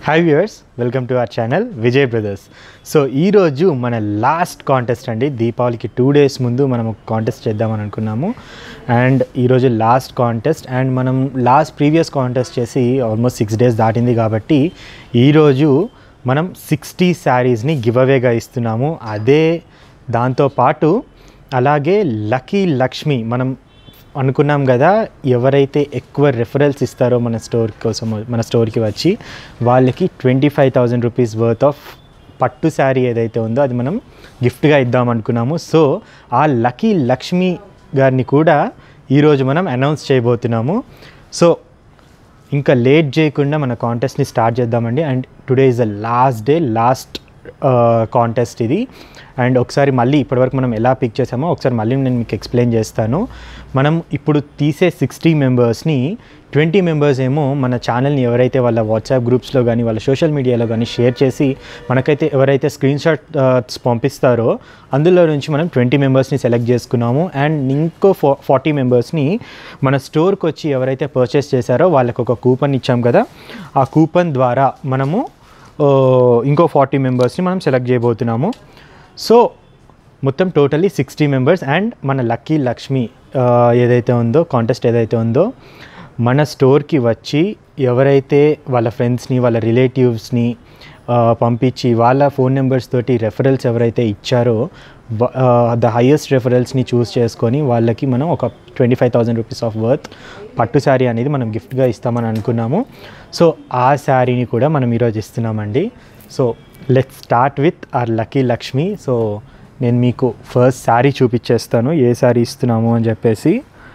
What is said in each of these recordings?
hi viewers welcome to our channel Vijay brothers so ఈరోజు మన last contest అండి దీపావళికి టూ డేస్ ముందు మనం ఒక కాంటెస్ట్ చేద్దామని అనుకున్నాము అండ్ ఈరోజు లాస్ట్ కాంటెస్ట్ అండ్ మనం లాస్ట్ ప్రీవియస్ కాంటెస్ట్ చేసి ఆల్మోస్ట్ సిక్స్ డేస్ దాటింది కాబట్టి ఈరోజు మనం సిక్స్టీ శారీస్ని గివ్ అవేగా ఇస్తున్నాము అదే దాంతోపాటు అలాగే లక్కీ లక్ష్మి మనం అనుకున్నాం కదా ఎవరైతే ఎక్కువ రెఫరల్స్ ఇస్తారో మన స్టోర్ కోసం మన స్టోర్కి వచ్చి వాళ్ళకి twenty five thousand rupees worth of పట్టు శారీ ఏదైతే ఉందో అది మనం గిఫ్ట్గా ఇద్దాం అనుకున్నాము సో ఆ లక్కీ లక్ష్మి గారిని కూడా ఈరోజు మనం అనౌన్స్ చేయబోతున్నాము సో ఇంకా లేట్ చేయకుండా మన కాంటెస్ట్ని స్టార్ట్ చేద్దామండి and today is the last day last contest ఇది అండ్ ఒకసారి మళ్ళీ ఇప్పటివరకు మనం ఎలా పిక్ చేసామో ఒకసారి మళ్ళీ నేను మీకు ఎక్స్ప్లెయిన్ చేస్తాను మనం ఇప్పుడు తీసే సిక్స్టీ మెంబర్స్ని ట్వంటీ మెంబర్స్ ఏమో మన ఛానల్ని ఎవరైతే వాళ్ళ వాట్సాప్ గ్రూప్స్లో కానీ వాళ్ళ సోషల్ మీడియాలో కానీ షేర్ చేసి మనకైతే ఎవరైతే స్క్రీన్ షాట్స్ పంపిస్తారో అందులో నుంచి మనం ట్వంటీ మెంబర్స్ని సెలెక్ట్ చేసుకున్నాము అండ్ ఇంకో ఫా ఫార్టీ మెంబర్స్ని మన స్టోర్కి వచ్చి ఎవరైతే పర్చేస్ చేశారో వాళ్ళకి ఒక కూపన్ ఇచ్చాం కదా ఆ కూపన్ ద్వారా మనము ఓ, ఇంకో ఫార్టీ మెంబర్స్ని మనం సెలెక్ట్ చేయబోతున్నాము సో మొత్తం టోటలీ సిక్స్టీ మెంబర్స్ అండ్ మన లక్కీ లక్ష్మి ఆ, ఏదైతే ఉందో కాంటెస్ట్ ఏదైతే ఉందో మన స్టోర్కి వచ్చి ఎవరైతే వాళ్ళ ఫ్రెండ్స్ని వాళ్ళ రిలేటివ్స్ని ఆ, పంపించి వాళ్ళ ఫోన్ నెంబర్స్ తోటి రెఫరల్స్ ఎవరైతే ఇచ్చారో ద హైయెస్ట్ రెఫరల్స్ని చూస్ చేసుకొని వాళ్ళకి మనం ఒక twenty five thousand rupees of worth పట్టు శారీ అనేది మనం గిఫ్ట్గా ఇస్తామని అనుకున్నాము సో ఆ శారీని కూడా మనం ఈరోజు ఇస్తున్నామండి so let start with our lucky Lakshmi so నేను మీకు ఫస్ట్ శారీ చూపించేస్తాను ఏ శారీ ఇస్తున్నాము అని చెప్పేసి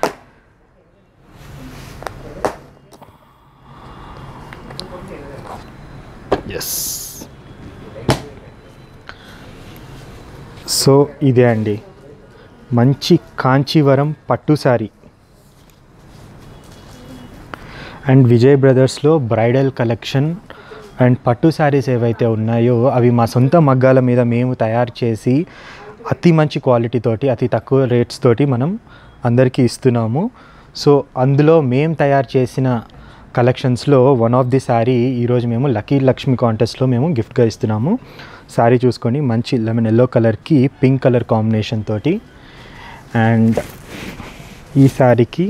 ఎస్ సో ఇదే అండి మంచి కాంచీవరం పట్టు శారీ అండ్ విజయ్ బ్రదర్స్లో బ్రైడల్ కలెక్షన్ అండ్ పట్టు శారీస్ ఏవైతే ఉన్నాయో అవి మా సొంత మగ్గాల మీద మేము తయారు చేసి అతి మంచి క్వాలిటీ తోటి అతి తక్కువ రేట్స్ తోటి మనం అందరికీ ఇస్తున్నాము సో అందులో మేము తయారు చేసిన కలెక్షన్స్లో వన్ ఆఫ్ ది శారీ ఈరోజు మేము లక్కీ లక్ష్మి కాంటెస్ట్లో మేము గిఫ్ట్గా ఇస్తున్నాము శారీ చూసుకొని మంచి లెమన్ ఎల్లో కలర్కి పింక్ కలర్ కాంబినేషన్ తోటి అండ్ ఈ శారీకి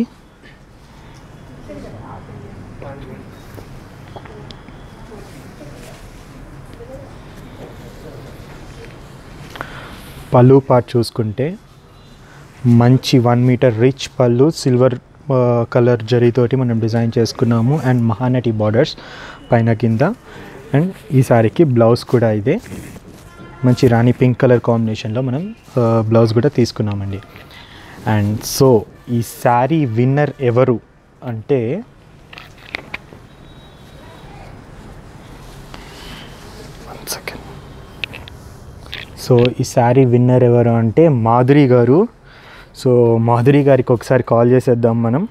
పళ్ళు పార్ట్ చూసుకుంటే మంచి వన్ మీటర్ రిచ్ పళ్ళు సిల్వర్ కలర్ జరీతోటి మనం డిజైన్ చేసుకున్నాము అండ్ మహానటి బార్డర్స్ పైన కింద అండ్ ఈ సారీకి బ్లౌజ్ కూడా ఇదే మంచి రాణి పింక్ కలర్ కాంబినేషన్లో మనం బ్లౌజ్ కూడా తీసుకున్నామండి అండ్ సో ఈ శారీ విన్నర్ ఎవరు అంటే వన్ సెకండ్ సో ఈ శారీ విన్నర్ ఎవరు అంటే మాధురి గారు సో మాధురి గారికి ఒకసారి కాల్ చేసేద్దాం మనం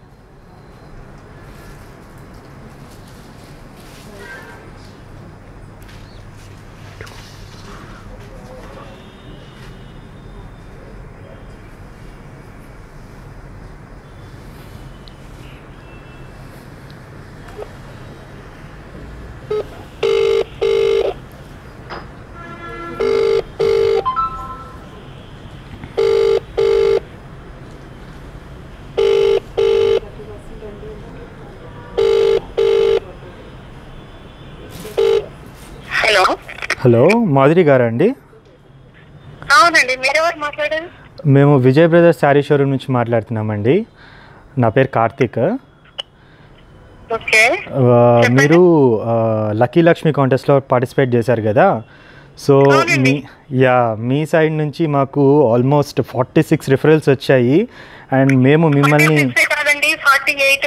హలో హలో మాధురి గారా అండి అవునండి మీరెవరు మాట్లాడారు మేము విజయ్ బ్రదర్స్ శారీ షోరూమ్ నుంచి మాట్లాడుతున్నామండి నా పేరు కార్తీక్ ఓకే ఆ, మీరు ఆ, లక్కీ లక్ష్మి కాంటెస్ట్లో పార్టిసిపేట్ చేశారు కదా సో మీ యా మీ సైడ్ నుంచి మాకు ఆల్మోస్ట్ ఫార్టీ సిక్స్ రిఫరల్స్ వచ్చాయి అండ్ మేము మిమ్మల్ని ఫిఫ్టీ కాదండి ఫార్టీ ఎయిట్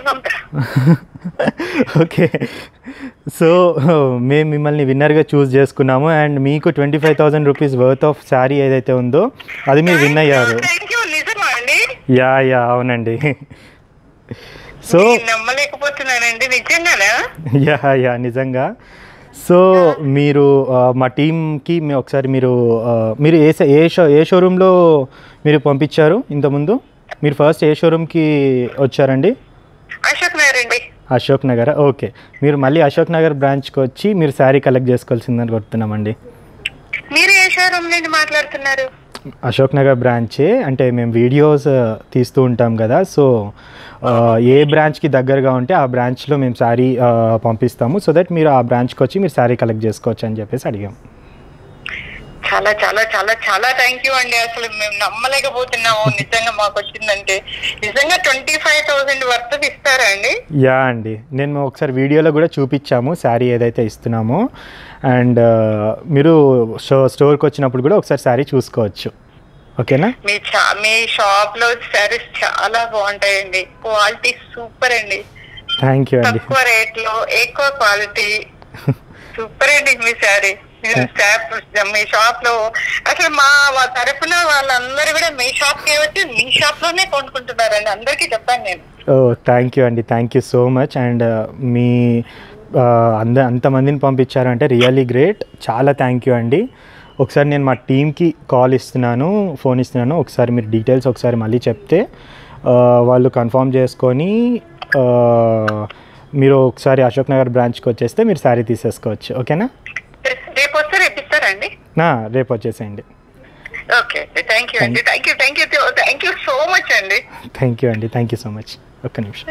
ఓకే సో మేము మిమ్మల్ని విన్నర్గా చూస్ చేసుకున్నాము అండ్ మీకు twenty five thousand rupees worth of sari ఏదైతే ఉందో అది మీరు విన్ అయ్యారు థ్యాంక్ యూ నిజమా అండి యా యా అవునండి సో నేను నమ్మలేకపోతున్నానండి నిజంగానా యా యా నిజంగా సో మీరు ఆ, మా టీంకి మీ ఒకసారి మీరు ఆ, మీరు ఏ స- ఏ షో ఏ షోరూంలో మీరు పంపించారు ఇంతకుముందు మీరు ఫస్ట్ ఏ షోరూమ్కి వచ్చారండి అశోక్ నగర్ అండి అశోక్ నగర్ ఓకే మీరు మళ్ళీ అశోక్ నగర్ బ్రాంచ్కి వచ్చి మీరు శారీ కలెక్ట్ చేసుకోవాల్సిందని కొడుతున్నామండి మీరు ఏ షోరూమ్ నుండి మాట్లాడుతున్నారు అశోక్ నగర్ బ్రాంచే అంటే మేము వీడియోస్ ఆ, తీస్తూ ఉంటాం కదా సో ఆ, ఏ బ్రాంచ్కి దగ్గరగా ఉంటే ఆ బ్రాంచ్లో మేము శారీ ఆ, పంపిస్తాము సో దట్ మీరు ఆ బ్రాంచ్కి వచ్చి మీరు శారీ కలెక్ట్ చేసుకోవచ్చు అని చెప్పేసి అడిగాం చాలా చాలా చాలా చాలా థ్యాంక్ యూ అండి అసలు మేము నమ్మలేకపోతున్నాము నిజంగా మాకు వచ్చిందంటే నిజంగా ట్వంటీ ఫైవ్ థౌసండ్ వర్త్ ఇస్తారా అండి యా అండి నేను ఒకసారి వీడియోలో కూడా చూపించాము శారీ ఏదైతే ఇస్తున్నామో అండ్ మీరు షో స్టోర్కి వచ్చినప్పుడు కూడా ఒకసారి శారీ చూసుకోవచ్చు ఓకేనా మీ చా మీ షాప్ లో సారీస్ చాలా బాగుంటాయండి క్వాలిటీ సూపర్ అండి థ్యాంక్ యూ అండి తక్కువ రేట్ లో ఎక్కువ క్వాలిటీ సూపర్ అండి మీ శారీ మీరు షాప్ మీ షాప్ లో అసలు మా మా తరఫున వాళ్ళందరూ కూడా మీ షాప్ కి వచ్చి మీ షాప్ లోనే కొనుక్కుంటున్నారండి అందరికీ చెప్పాను నేను ఓ థ్యాంక్ యూ అండి thank you so much and మీ ఆ, అంద అంతమందిని పంపించారంటే రియల్లీ గ్రేట్ చాలా థ్యాంక్ యూ అండి ఒకసారి నేను మా టీంకి కాల్ ఇస్తున్నాను ఫోన్ ఇస్తున్నాను ఒకసారి మీరు డీటెయిల్స్ ఒకసారి మళ్ళీ చెప్తే ఆ, వాళ్ళు కన్ఫర్మ్ చేసుకొని ఆ, మీరు ఒకసారి అశోక్ నగర్ బ్రాంచ్కి వచ్చేస్తే మీరు శారీ తీసేసుకోవచ్చు ఓకేనా రేపు వస్తే రేపు ఇస్తారండి నా, రేపు వచ్చేసేయండి ఓకే థ్యాంక్ యూ అండి thank you thank you thank you so much అండి థ్యాంక్ యూ అండి థ్యాంక్ యూ సో మచ్ ఒక్క నిమిషం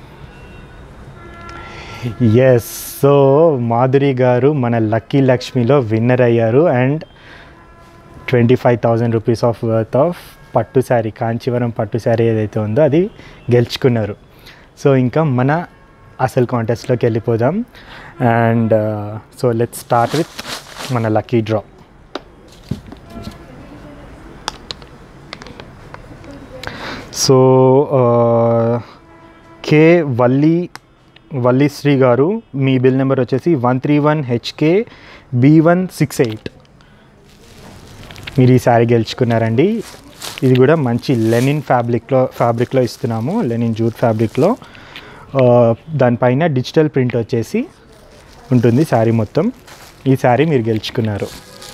ఎస్ సో మాధురి గారు మన లక్కీ లక్ష్మిలో విన్నర్ అయ్యారు and twenty five thousand rupees of worth of పట్టు శారీ కాంచీవరం పట్టు శారీ ఏదైతే ఉందో అది గెలుచుకున్నారు సో ఇంకా మన అసలు కాంటెస్ట్లోకి వెళ్ళిపోదాం and so let start with మన lucky draw so K Valli Vallisri గారు మీ బిల్ నెంబర్ వచ్చేసి one three one HK B one six eight మీరు ఈ శారీ గెలుచుకున్నారండి ఇది కూడా మంచి లెనిన్ ఫ్యాబ్రిక్లో ఫ్యాబ్రిక్లో ఇస్తున్నాము లెనిన్ జూట్ ఫ్యాబ్రిక్లో ఆ, దానిపైన డిజిటల్ ప్రింట్ వచ్చేసి ఉంటుంది శారీ మొత్తం ఈ శారీ మీరు గెలుచుకున్నారు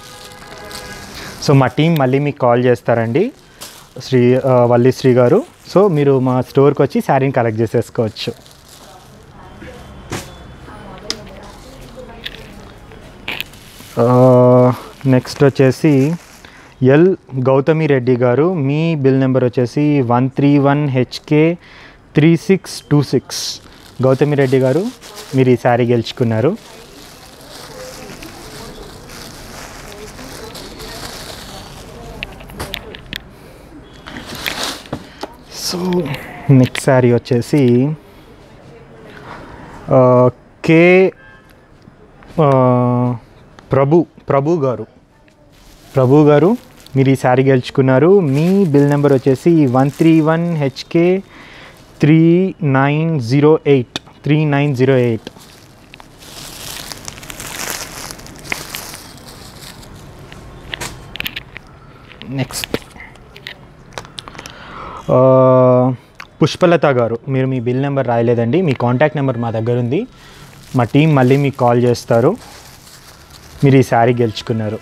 సో మా టీం మళ్ళీ మీకు కాల్ చేస్తారండి శ్రీ ఆ, వల్లి శ్రీ గారు సో మీరు మా స్టోర్కి వచ్చి శారీని కలెక్ట్ చేసేసుకోవచ్చు నెక్స్ట్ వచ్చేసి ఎల్ గౌతమి రెడ్డి గారు మీ బిల్ నెంబర్ వచ్చేసి one three one HK three six two six Gautami Reddy గారు మీరు ఈ శారీ గెలుచుకున్నారు సో నెక్స్ట్ శారీ వచ్చేసి ఆ, కే ఆ, ప్రభు ప్రభు గారు ప్రభు గారు మీరు ఈ శారీ గెలుచుకున్నారు మీ బిల్ నెంబర్ వచ్చేసి one three one HK three nine zero eight three nine zero eight next ఆ, పుష్పలత గారు మీరు మీ బిల్ నెంబర్ రాయలేదండి మీ కాంటాక్ట్ నెంబర్ మా దగ్గర ఉంది మా టీం మళ్ళీ మీకు కాల్ చేస్తారు మీరు ఈ శారీ గెలుచుకున్నారు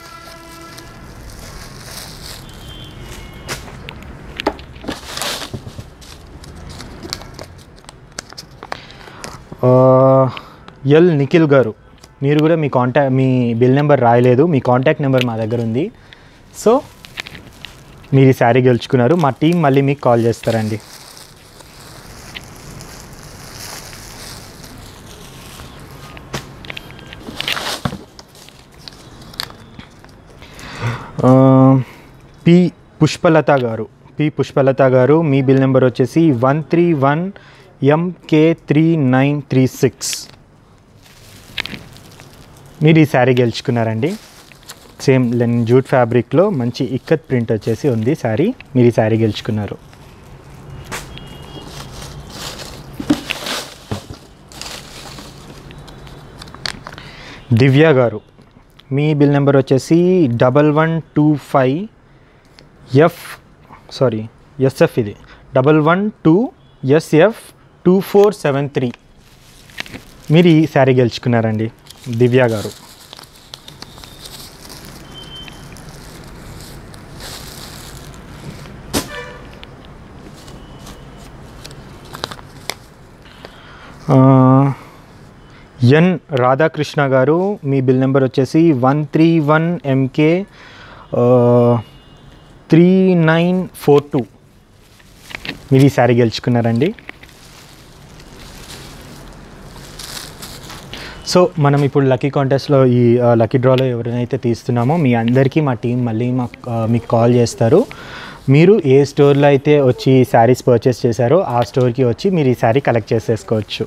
ఆ, ఎల్ నిఖిల్ గారు మీరు కూడా మీ కాంటాక్ట్ మీ బిల్ నెంబర్ రాయలేదు మీ కాంటాక్ట్ నెంబర్ మా దగ్గర ఉంది సో మీరు ఈ శారీ గెలుచుకున్నారు మా టీం మళ్ళీ మీకు కాల్ చేస్తారండి ఆ, పి పుష్పలత గారు పి పుష్పలత గారు మీ బిల్ నెంబర్ వచ్చేసి one three one MK three nine three six మీరు ఈ శారీ గెలుచుకున్నారండి సేమ్ లెన్ జూట్ ఫ్యాబ్రిక్లో మంచి ఇక్కత్ ప్రింట్ వచ్చేసి ఉంది శారీ మీరు ఈ శారీ గెలుచుకున్నారు దివ్య గారు మీ బిల్ నెంబర్ వచ్చేసి double one two five F sorry SF ఇది double one two SF two four seven three మీరు ఈ శారీ గెలుచుకున్నారండి దివ్య గారు ఆ, ఎన్ రాధాకృష్ణ గారు మీ బిల్ నెంబర్ వచ్చేసి one three one MK three nine four two మీరు ఈ శారీ గెలుచుకున్నారండి సో మనం ఇప్పుడు లక్కీ కాంటెస్ట్లో ఈ లక్కీ డ్రాలో ఎవరినైతే తీస్తున్నామో మీ అందరికీ మా టీం మళ్ళీ మాకు ఆ, మీకు కాల్ చేస్తారు మీరు ఏ స్టోర్లో అయితే వచ్చి శారీస్ పర్చేస్ చేశారో ఆ స్టోర్కి వచ్చి మీరు ఈ శారీ కలెక్ట్ చేసేసుకోవచ్చు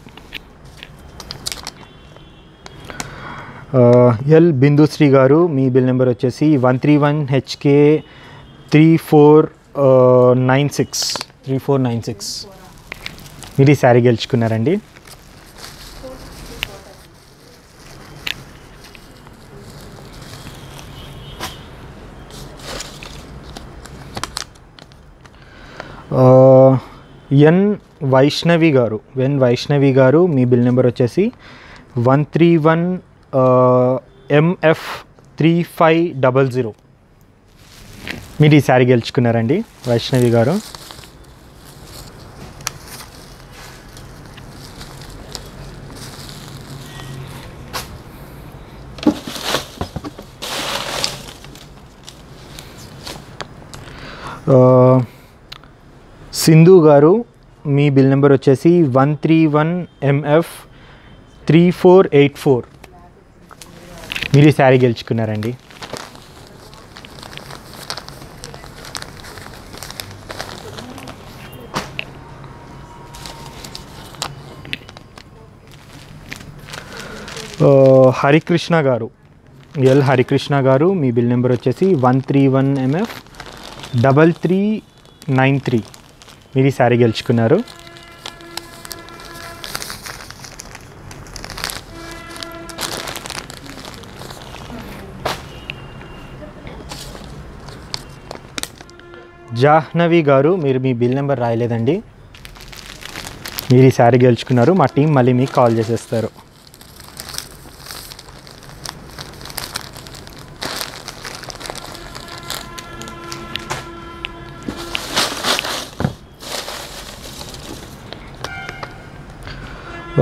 ఆ, ఎల్ బిందుశ్రీ గారు మీ బిల్ నెంబర్ వచ్చేసి one three one HK three four nine six three four nine six మీరు ఈ శారీ గెలుచుకున్నారండి ఆ, ఎన్ వైష్ణవి గారు ఎన్ వైష్ణవి గారు మీ బిల్ నెంబర్ వచ్చేసి one three one MF three five double zero మీరు ఈ శారీ గెలుచుకున్నారండి వైష్ణవి గారు ఆ, సింధు గారు మీ బిల్ నెంబర్ వచ్చేసి one three one MF three four eight four మీరు ఈ శారీ గెలుచుకున్నారండి ఆ, హరికృష్ణ గారు ఎల్ హరికృష్ణ గారు మీ బిల్ నెంబర్ వచ్చేసి one three one MF double three nine three మీరు ఈ శారీ గెలుచుకున్నారు జాహ్నవి గారు మీరు మీ బిల్ నెంబర్ రాయలేదండి మీరు ఈ శారీ గెలుచుకున్నారు మా టీం మళ్ళీ మీకు కాల్ చేసేస్తారు ఆ,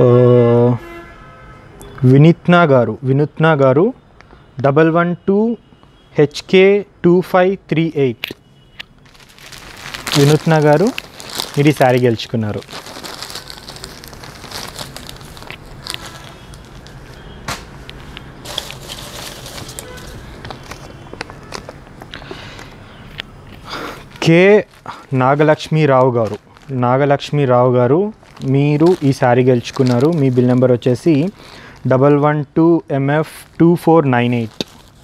వినిత్నా గారు వినూత్న గారు double one two HK two five three eight Vinuthna గారు మీరు ఈ శారీ గెలుచుకున్నారు కె నాగలక్ష్మీరావు గారు నాగలక్ష్మీరావు గారు మీరు ఈ శారీ గెలుచుకున్నారు మీ బిల్ నెంబర్ వచ్చేసి double one two MF two four nine eight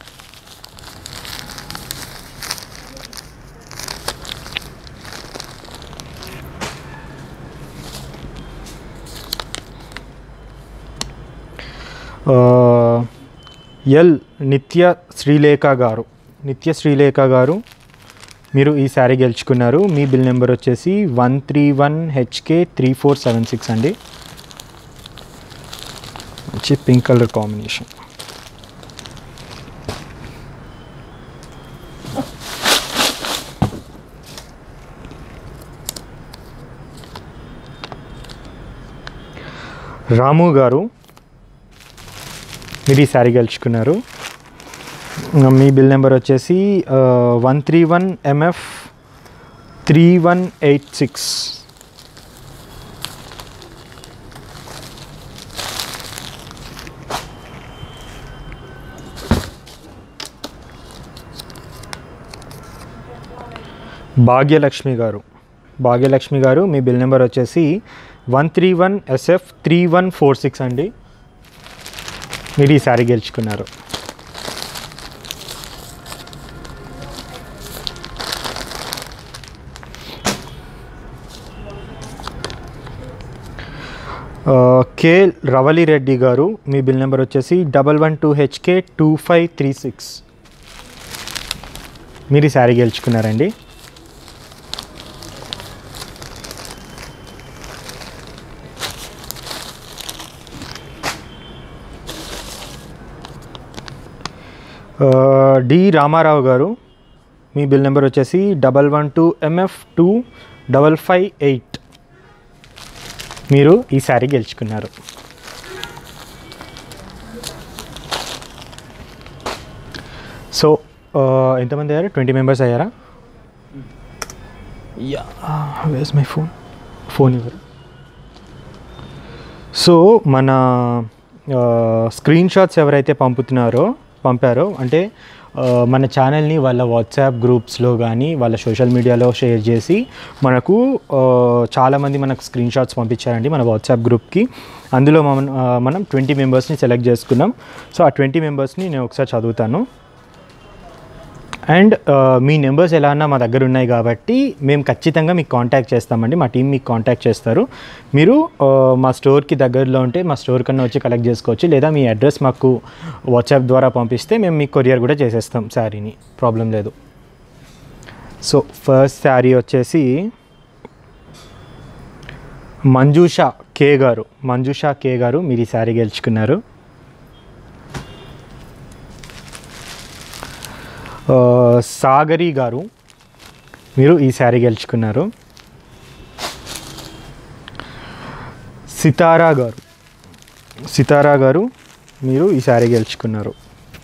L Nitya Srilekha గారు నిత్య శ్రీలేఖ గారు మీరు ఈ శారీ గెలుచుకున్నారు మీ బిల్ నెంబర్ వచ్చేసి one three one HK three four seven six అండి వచ్చి పింక్ కలర్ కాంబినేషన్ రాము గారు మీరు ఈ శారీ గెలుచుకున్నారు మీ బిల్ నెంబర్ వచ్చేసి one three one MF three one eight six Bhagyalakshmi గారు భాగ్యలక్ష్మి గారు మీ బిల్ నెంబర్ వచ్చేసి one three one SF three one four six అండి మీరు ఈ శారీ గెలుచుకున్నారు ఆ, కే రవలి రెడ్డి గారు మీ బిల్ నెంబర్ వచ్చేసి double one two HK two five three six మీరు ఈ శారీ గెలుచుకున్నారండి ఆ, డి రామారావు గారు మీ బిల్ నెంబర్ వచ్చేసి double one two MF two double five eight మీరు ఈ శారీ గెలుచుకున్నారు సో ఎంతమంది అయ్యారు ట్వంటీ మెంబర్స్ అయ్యారా యా వేస్ మై ఫోన్ ఫోన్ ఇవ్వరు సో మన స్క్రీన్ షాట్స్ ఎవరైతే పంపుతున్నారో పంపారో అంటే ఆ, మన ఛానల్ని వాళ్ళ వాట్సాప్ గ్రూప్స్లో కానీ వాళ్ళ సోషల్ మీడియాలో షేర్ చేసి మనకు ఆ, చాలామంది మనకు స్క్రీన్ షాట్స్ పంపించారండి మన వాట్సాప్ గ్రూప్కి అందులో మనం ఆ, మనం ట్వంటీ మెంబర్స్ని సెలెక్ట్ చేసుకున్నాం సో ఆ ట్వంటీ మెంబర్స్ని నేను ఒకసారి చదువుతాను అండ్ ఆ, మీ నెంబర్స్ ఎలా అన్నా మా దగ్గర ఉన్నాయి కాబట్టి మేము ఖచ్చితంగా మీకు కాంటాక్ట్ చేస్తామండి మా టీం మీకు కాంటాక్ట్ చేస్తారు మీరు ఆ, మా స్టోర్కి దగ్గరలో ఉంటే మా స్టోర్ కన్నా వచ్చి కలెక్ట్ చేసుకోవచ్చు లేదా మీ అడ్రస్ మాకు వాట్సాప్ ద్వారా పంపిస్తే మేము మీకు కొరియర్ కూడా చేసేస్తాం శారీని ప్రాబ్లం లేదు సో ఫస్ట్ శారీ వచ్చేసి మంజుషా కే గారు మంజుషా కే గారు మీరు ఈ శారీ గెలుచుకున్నారు ఆ, సాగరి గారు మీరు ఈ శారీ గెలుచుకున్నారు సితారా గారు సితారా గారు మీరు ఈ శారీ గెలుచుకున్నారు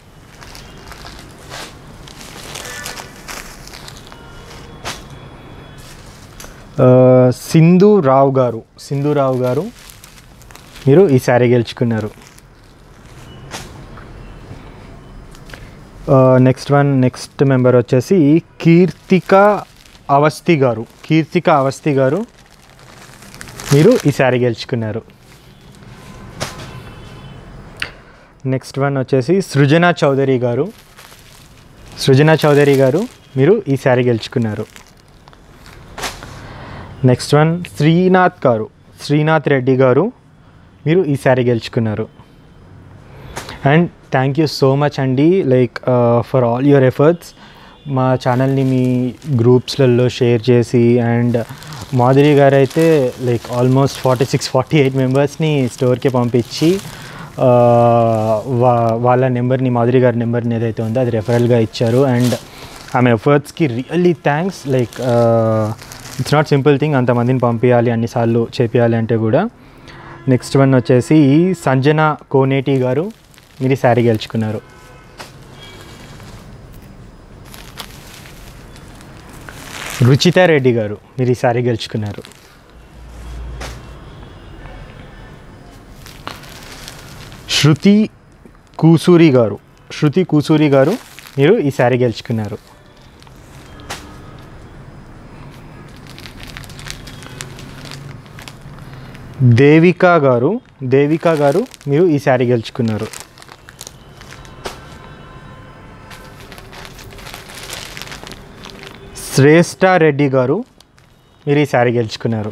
ఆ, సింధు రావు గారు సింధు రావు గారు మీరు ఈ శారీ గెలుచుకున్నారు నెక్స్ట్ వన్ నెక్స్ట్ మెంబర్ వచ్చేసి కీర్తిక అవస్థి గారు కీర్తిక అవస్థి గారు మీరు ఈ శారీ గెలుచుకున్నారు నెక్స్ట్ వన్ వచ్చేసి సృజన చౌదరి గారు సృజన చౌదరి గారు మీరు ఈ శారీ గెలుచుకున్నారు నెక్స్ట్ వన్ శ్రీనాథ్ గారు శ్రీనాథ్ రెడ్డి గారు మీరు ఈ శారీ గెలుచుకున్నారు and thank you so much అండి like for all your efforts మా ఛానల్ని మీ గ్రూప్స్లలో షేర్ చేసి అండ్ మాధురి గారు అయితే like almost forty six forty eight మెంబర్స్ని స్టోర్కి పంపించి ఆ, వా వాళ్ళ నెంబర్ని మాధురి గారి నెంబర్ని ఏదైతే ఉందో అది రెఫరల్గా ఇచ్చారు అండ్ ఆమె ఎఫర్ట్స్కి really thanks like it's not simple thing అంతమందిని పంపించాలి అన్నిసార్లు చేపించాలి అంటే కూడా నెక్స్ట్ వన్ వచ్చేసి సంజన కోనేటి గారు మీరు ఈ శారీ గెలుచుకున్నారు రుచిత రెడ్డి గారు మీరు ఈ శారీ గెలుచుకున్నారు శృతి కూసూరి గారు శృతి కూసూరి గారు మీరు ఈ శారీ గెలుచుకున్నారు దేవిక గారు దేవిక గారు మీరు ఈ శారీ గెలుచుకున్నారు శ్రేష్ఠ రెడ్డి గారు మీరు ఈ శారీ గెలుచుకున్నారు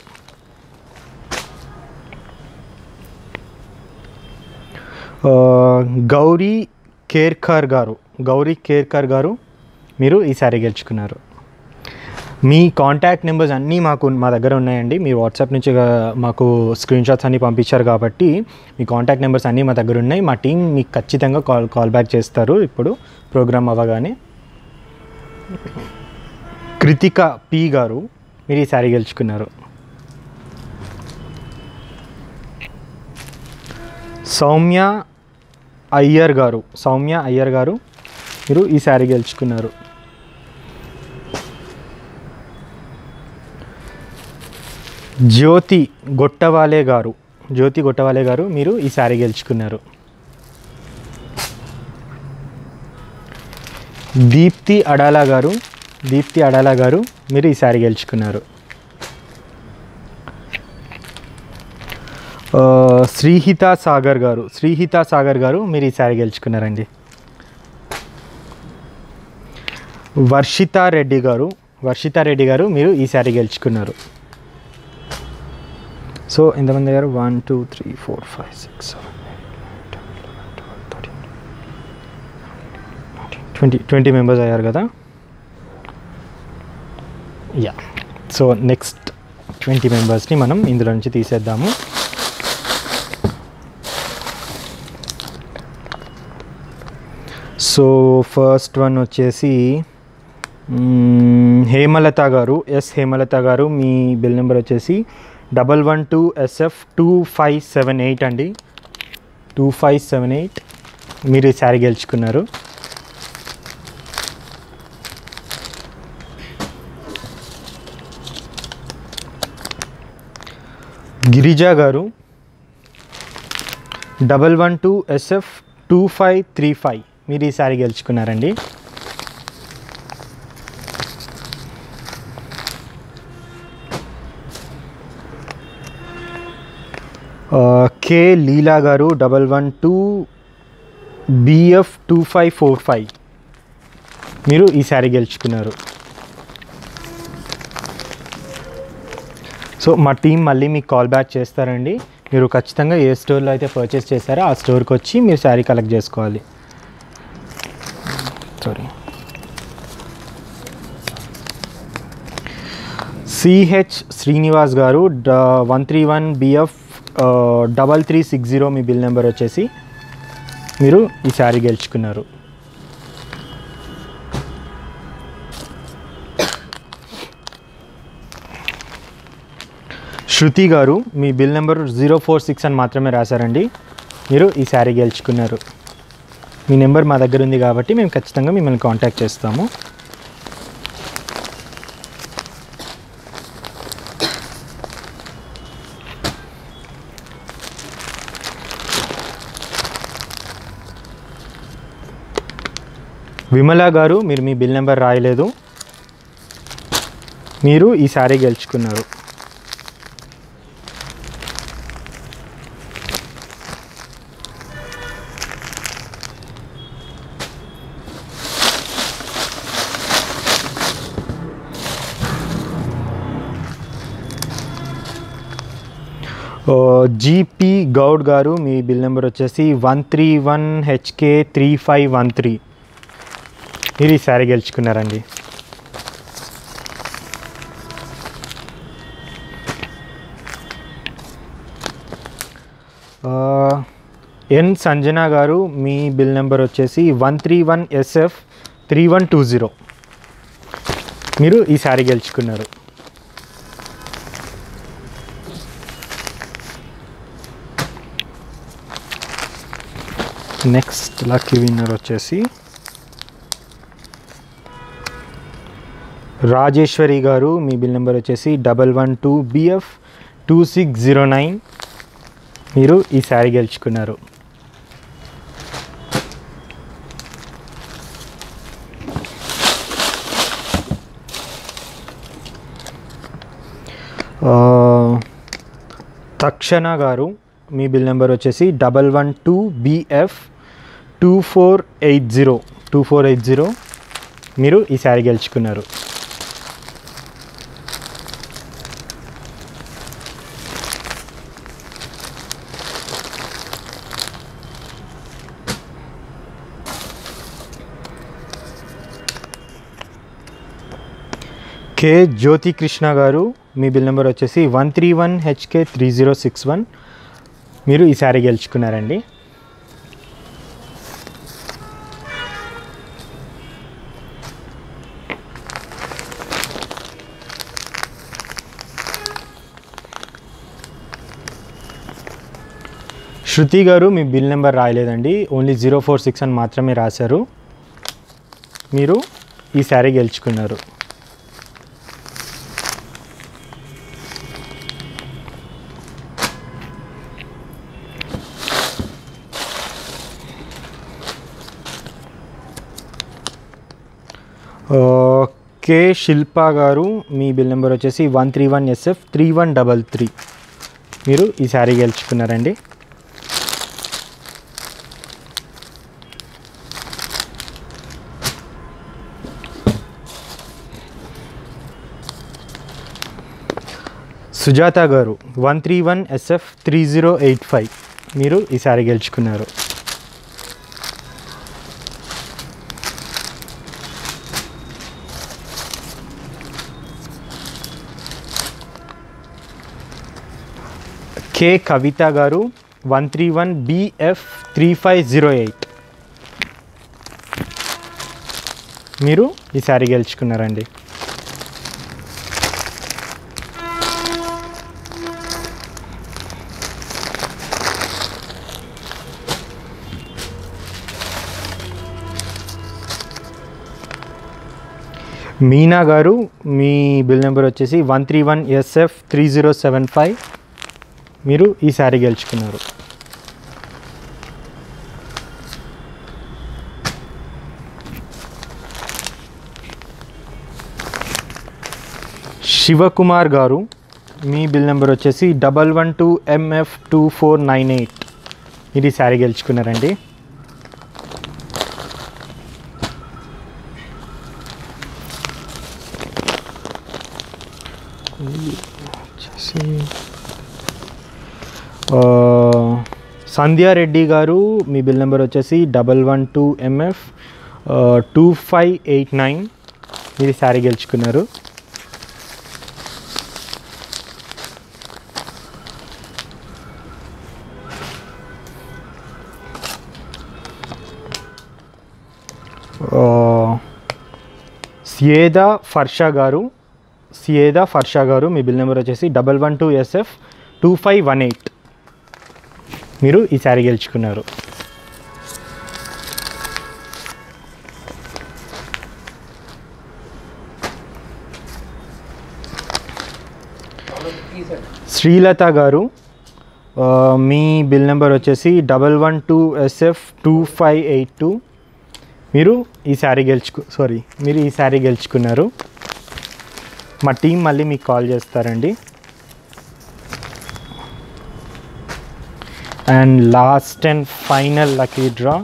ఆ, గౌరీ కేర్కర్ గారు గౌరీ కేర్కర్ గారు మీరు ఈ శారీ గెలుచుకున్నారు మీ కాంటాక్ట్ నెంబర్స్ అన్నీ మాకు మా దగ్గర ఉన్నాయండి మీ వాట్సాప్ నుంచి గా- మాకు స్క్రీన్ షాట్స్ అన్నీ పంపించారు కాబట్టి మీ కాంటాక్ట్ నెంబర్స్ అన్నీ మా దగ్గర ఉన్నాయి మా టీం మీకు ఖచ్చితంగా కాల్ కాల్ బ్యాక్ చేస్తారు ఇప్పుడు ప్రోగ్రామ్ అవ్వగానే కృతిక పి గారు మీరు ఈ శారీ గెలుచుకున్నారు సౌమ్య అయ్యర్ గారు సౌమ్య అయ్యర్ గారు మీరు ఈ శారీ గెలుచుకున్నారు జ్యోతి గొట్టవాలే గారు జ్యోతి గొట్టవాలే గారు మీరు ఈ శారీ గెలుచుకున్నారు దీప్తి అడాలా గారు దీప్తి అడాలా గారు మీరు ఈ శారీ గెలుచుకున్నారు ఆ, శ్రీహిత సాగర్ గారు శ్రీహిత సాగర్ గారు మీరు ఈ శారీ గెలుచుకున్నారండి వర్షిత రెడ్డి గారు వర్షిత రెడ్డి గారు మీరు ఈ శారీ గెలుచుకున్నారు సో ఎంతమంది గారు one two three four five six seven twenty twenty members అయ్యారు కదా యా సో నెక్స్ట్ ట్వంటీ మెంబర్స్ని మనం ఇందులో నుంచి తీసేద్దాము సో ఫస్ట్ వన్ వచ్చేసి మ్మ్, హేమలత గారు ఎస్ హేమలత గారు మీ బిల్ నెంబర్ వచ్చేసి double one two SF two five seven eight అండి టూ ఫైవ్ సెవెన్ ఎయిట్ మీరు ఈ శారీ గెలుచుకున్నారు Girija garu double one two SF two five three five మీరు ఈ శారీ గెలుచుకున్నారండి ఆ, K Leela garu double one two BF two five four five మీరు ఈ శారీ గెలుచుకున్నారు సో మా టీం మళ్ళీ మీకు కాల్ బ్యాక్ చేస్తారండి మీరు ఖచ్చితంగా ఏ స్టోర్లో అయితే పర్చేస్ చేశారో ఆ స్టోర్కి వచ్చి మీరు శారీ కలెక్ట్ చేసుకోవాలి సారీ సిహెచ్ శ్రీనివాస్ గారు డ one three one BF double three six zero మీ బిల్ నెంబర్ వచ్చేసి మీరు ఈ శారీ గెలుచుకున్నారు శృతి గారు మీ bill number zero four six అని మాత్రమే రాశారండి మీరు ఈ శారీ గెలుచుకున్నారు మీ నెంబర్ మా దగ్గర ఉంది కాబట్టి మేము ఖచ్చితంగా మిమ్మల్ని కాంటాక్ట్ చేస్తాము విమల గారు మీరు మీ బిల్ నెంబర్ రాయలేదు మీరు ఈ శారీ గెలుచుకున్నారు జీపీ గౌడ్ గారు మీ బిల్ నెంబర్ వచ్చేసి one three one HK three five one three మీరు ఈ శారీ గెలుచుకున్నారండి ఆ, ఎన్ సంజన గారు మీ బిల్ నెంబర్ వచ్చేసి one three one SF three one two zero మీరు ఈ శారీ గెలుచుకున్నారు నెక్స్ట్ లక్కీ విన్నర్ వచ్చేసి రాజేశ్వరి గారు మీ బిల్ నెంబర్ వచ్చేసి double one two BF two six zero nine మీరు ఈ శారీ గెలుచుకున్నారు ఆ, తక్షణ గారు మీ బిల్ నెంబర్ వచ్చేసి double one two BF two four eight zero two four eight zero మీరు ఈ శారీ గెలుచుకున్నారు కే జ్యోతి కృష్ణ గారు మీ బిల్ నెంబర్ వచ్చేసి one three one HK three zero six one మీరు ఈ శారీ గెలుచుకున్నారండి శృతి గారు మీ బిల్ నెంబర్ రాయలేదండి ఓన్లీ జీరో ఫోర్ సిక్స్ అని మాత్రమే రాశారు మీరు ఈ శారీ గెలుచుకున్నారు ఆ, కే శిల్ప గారు మీ బిల్ నెంబర్ వచ్చేసి one three one SF three one double three మీరు ఈ శారీ గెలుచుకున్నారండి Sujatha garu one three one SF three zero eight five మీరు ఈ శారీ గెలుచుకున్నారు K Kavitha garu one three one BF three five zero eight మీరు ఈ శారీ గెలుచుకున్నారండి మీనా గారు మీ బిల్ నెంబర్ వచ్చేసి one three one SF three zero seven five మీరు ఈ శారీ గెలుచుకున్నారు శివకుమార్ గారు మీ బిల్ నెంబర్ వచ్చేసి double one two MF two four nine eight మీరు ఈ శారీ గెలుచుకున్నారండి వచ్చేసి ఆ, సంధ్యారెడ్డి గారు మీ బిల్ నెంబర్ వచ్చేసి double one two MF two five eight nine మీరు ఈ శారీ గెలుచుకున్నారు ఆ, సియేదా ఫర్షా గారు సియేదా ఫర్షా గారు మీ బిల్ నెంబర్ వచ్చేసి double one two SF two five one eight మీరు ఈ శారీ గెలుచుకున్నారు శ్రీలత గారు ఆ, మీ బిల్ నెంబర్ వచ్చేసి double one two SF two five eight two మీరు ఈ శారీ గెలుచుకు సారీ మీరు ఈ శారీ గెలుచుకున్నారు మా టీం మళ్ళీ మీకు కాల్ చేస్తారండి and last and final lucky draw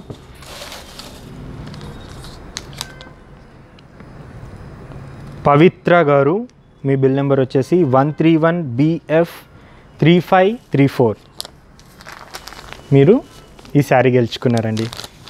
Pavitra garu మీ బిల్ నెంబర్ వచ్చేసి one three one BF three five three four మీరు ఈ శారీ గెలుచుకున్నారండి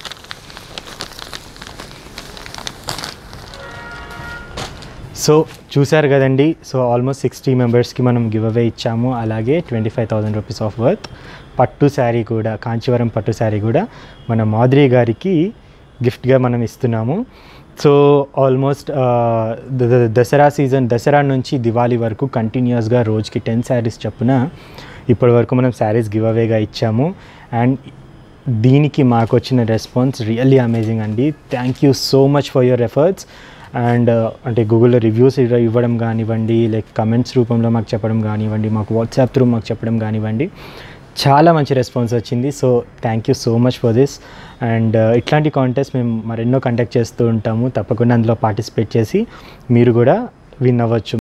సో చూశారు కదండి సో ఆల్మోస్ట్ సిక్స్టీ మెంబర్స్కి మనం గివ్ అవే ఇచ్చాము అలాగే twenty five thousand rupees of worth పట్టు శారీ కూడా కాంచీవరం పట్టు శారీ కూడా మన మాధురి గారికి గిఫ్ట్గా మనం ఇస్తున్నాము so almost Dasara season Dasara నుంచి దివాళీ వరకు కంటిన్యూస్గా రోజుకి టెన్ శారీస్ చొప్పున ఇప్పటి వరకు మనం శారీస్ గివ్ అవేగా ఇచ్చాము అండ్ దీనికి మాకు వచ్చిన రెస్పాన్స్ రియల్లీ అమేజింగ్ అండి thank you so much for your efforts and అంటే గూగుల్లో రివ్యూస్ ఇవ్వడం కానివ్వండి లైక్ కమెంట్స్ రూపంలో మాకు చెప్పడం కానివ్వండి మాకు వాట్సాప్ త్రూ మాకు చెప్పడం కానివ్వండి చాలా మంచి రెస్పాన్స్ వచ్చింది so thank you so much for this and ఇట్లాంటి కాంటెస్ట్ మేము మరెన్నో కండక్ట్ చేస్తూ ఉంటాము తప్పకుండా అందులో పార్టిసిపేట్ చేసి మీరు కూడా విన్ అవ్వచ్చు